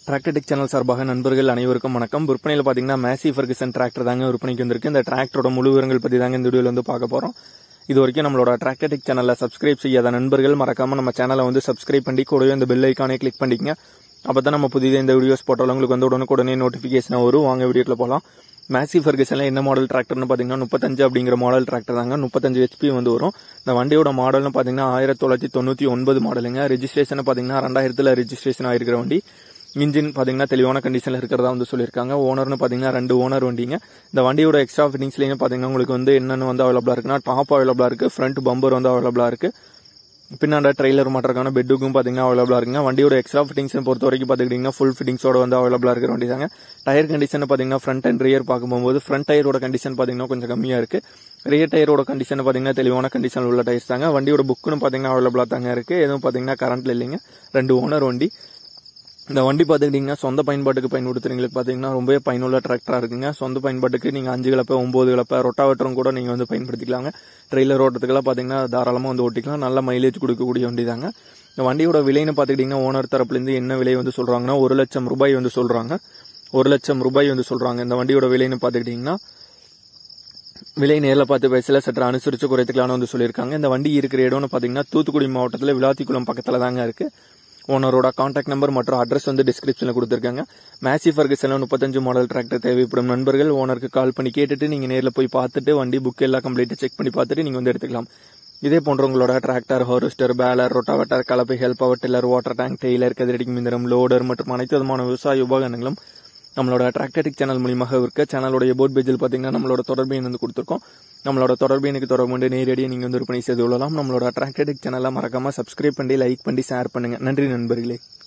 Tractor Tech channel சார்பாக நண்பர்கள் அனைவருக்கும் வணக்கம் விற்பனையில் பார்த்தீங்கன்னா மேசி ஃபர்கசன் டிராக்டர் தாங்க விற்பனைக்கு வந்திருக்கு இந்த டிராக்டரோட முழு விவரங்கள் பற்றி தாங்க இந்த வீடியோவில் வந்து பார்க்க போகிறோம் இது வரைக்கும் நம்மளோட டிராக்டர்டெக் சேனலில் சப்ஸ்கிரைப் செய்யாத நண்பர்கள் மறக்காம நம்ம சேனலை வந்து சப்ஸ்கிரைப் பண்ணி கூடவே இந்த பெல் ஐக்கானே கிளிக் பண்ணிக்கங்க அப்போ தான் நம்ம புதிய இந்த வீடியோஸ் போட்டாலும் உங்களுக்கு வந்து உடனுக்குடனே நோட்டிஃபிகேஷன் வரும் வாங்க வீடியோக்குள்ள போகலாம் மேசி ஃபர்கசனில் என்ன மாடல் டிராக்டர்னு பார்த்தீங்கன்னா முப்பத்தஞ்சு அப்படிங்கிற மாடல் டிராக்டர் தாங்க முப்பத்தஞ்சு ஹெச்பி வந்து வரும் இந்த வண்டியோட மாடல்னு பார்த்தீங்கன்னா ஆயிரத்தி தொள்ளாயிரத்தி தொண்ணூற்றி ஒன்பது மாடலுங்க ரெஜிஸ்ட்ரேஷன் பார்த்தீங்கன்னா ரெண்டாயிரத்தில் ரெஜிஸ்ட்ரேஷன் ஆயிருக்கிற வண்டி இன்ஜின் பார்த்தீங்கன்னா தெளிவான கண்டிஷனில் இருக்கிறதா வந்து சொல்லியிருக்காங்க ஓனர்னு பார்த்தீங்கன்னா ரெண்டு ஓனர் வண்டிங்க இந்த வண்டியோட எக்ஸ்ட்ரா ஃபிட்டிங்ஸ்லேயும் பார்த்தீங்கன்னா உங்களுக்கு வந்து என்னென்ன வந்து அவைலபிளாக இருக்குன்னா டாப் அவைலபிளாக இருக்குது ஃப்ரண்ட் பம்பர் வந்து அவைலபிளாக இருக்குது பின்னாண்ட ட்ரெய்லர் மாட்டுறதுக்கான பெட்டுக்கும் பார்த்தீங்கன்னா அவைலபிளாக இருக்குங்க வண்டியோட எக்ஸ்ட்ரா ஃபிட்டிங்ஸ் பொறுத்த வரைக்கும் பார்த்துக்கிட்டிங்கன்னா ஃபுல் ஃபிட்டிங்ஸோட வந்து அவைலபிளாக இருக்கிற வண்டி தாங்க டயர் கண்டிஷன் பார்த்தீங்கன்னா ஃப்ரண்ட் அண்ட் ரியர் பார்க்கும்போது ஃப்ரண்ட் டயரோட கண்டிஷன் பார்த்தீங்கன்னா கொஞ்சம் கம்மியாக இருக்குது ரியர் டயரோட கண்டிஷன் பார்த்தீங்கன்னா தெளிவான கண்டிஷன் உள்ள டயர்ஸ் தாங்க வண்டியோட புக்குன்னு பார்த்தீங்கன்னா அவைலபிளாக தாங்க இருக்குது எதுவும் பார்த்தீங்கன்னா கரண்ட்ல இல்லைங்க ரெண்டு ஓனர் வண்டி இந்த வண்டி பார்த்துக்கிட்டிங்கன்னா சொந்த பயன்பாட்டுக்கு பயன்படுத்துறவங்களுக்கு பார்த்தீங்கன்னா ரொம்பவே பயனுள்ள டிராக்டராக இருக்குங்க சொந்த பயன்பாட்டுக்கு நீங்கள் அஞ்சு கிளப்ப ஒம்பது கிளப்ப ரொட்டாவேட்டரும் கூட நீங்கள் வந்து பயன்படுத்திக்கலாங்க ட்ரெயிலர் ஓட்டத்துக்கெல்லாம் பார்த்தீங்கன்னா தாராளமாக வந்து ஓட்டிக்கலாம் நல்ல மைலேஜ் கொடுக்கக்கூடிய வண்டி தாங்க இந்த வண்டியோட விலைன்னு பார்த்துக்கிட்டிங்கன்னா ஓனர் தரப்புலேருந்து என்ன விலை வந்து சொல்கிறாங்கன்னா ஒரு லட்சம் ரூபாய் வந்து சொல்கிறாங்க ஒரு லட்சம் ரூபாய் வந்து சொல்கிறாங்க இந்த வண்டியோட விலைன்னு பார்த்துக்கிட்டிங்கன்னா விலை நேரில் பார்த்து பேசல சற்று அனுசரித்து குறைத்துக்கலாம்னு வந்து சொல்லியிருக்காங்க இந்த வண்டி இருக்கிற இடம்னு பார்த்தீங்கன்னா தூத்துக்குடி மாவட்டத்தில் விளாத்திக்குளம் பக்கத்தில் தாங்க இருக்குது ஓனரோட காண்டாக்ட் நம்பர் மற்றும் அட்ரஸ் வந்து டிஸ்கிரிப்ஷனில் கொடுத்துருக்காங்க மேசி ஃபர்கசனில் முப்பத்தஞ்சு மாடல் டிராக்டர் தேவைப்படும் நண்பர்கள் ஓனருக்கு கால் பண்ணி கேட்டுட்டு நீங்கள் நேரில் போய் பார்த்துட்டு வண்டி புக் எல்லாம் கம்ப்ளீட்டாக செக் பண்ணி பார்த்துட்டு நீங்கள் வந்து எடுத்துக்கலாம் இதே போன்ற உங்களோட டிராக்டர் ஹார்வெஸ்டர் பேலர் ரொட்டாவேட்டர் கலப்பைகள் power tiller water tank trailer கதிரடிக்கும் மிந்திரம் லோடர் மற்றும் அனைத்து விதமான விவசாய உபகரணங்களும் நம்மளோட டிராக்டரிக் சேனல் மூலியமாக இருக்க சேனலோட போட் பேஜில் பார்த்தீங்கன்னா நம்மளோட தொடர்பு எண் வந்து கொடுத்துருக்கோம் நம்மளோட தொடர்பு எனக்கு தொடர்பு கொண்டு நேரடியாக நீங்கள் வந்து விற்பனை செய்து கொள்ளலாம் நம்மளோட டிராக்டரிக் சேனலை மறக்காம சப்ஸ்கிரைப் பண்ணி லைக் பண்ணி ஷேர் பண்ணுங்க நன்றி நண்பர்களே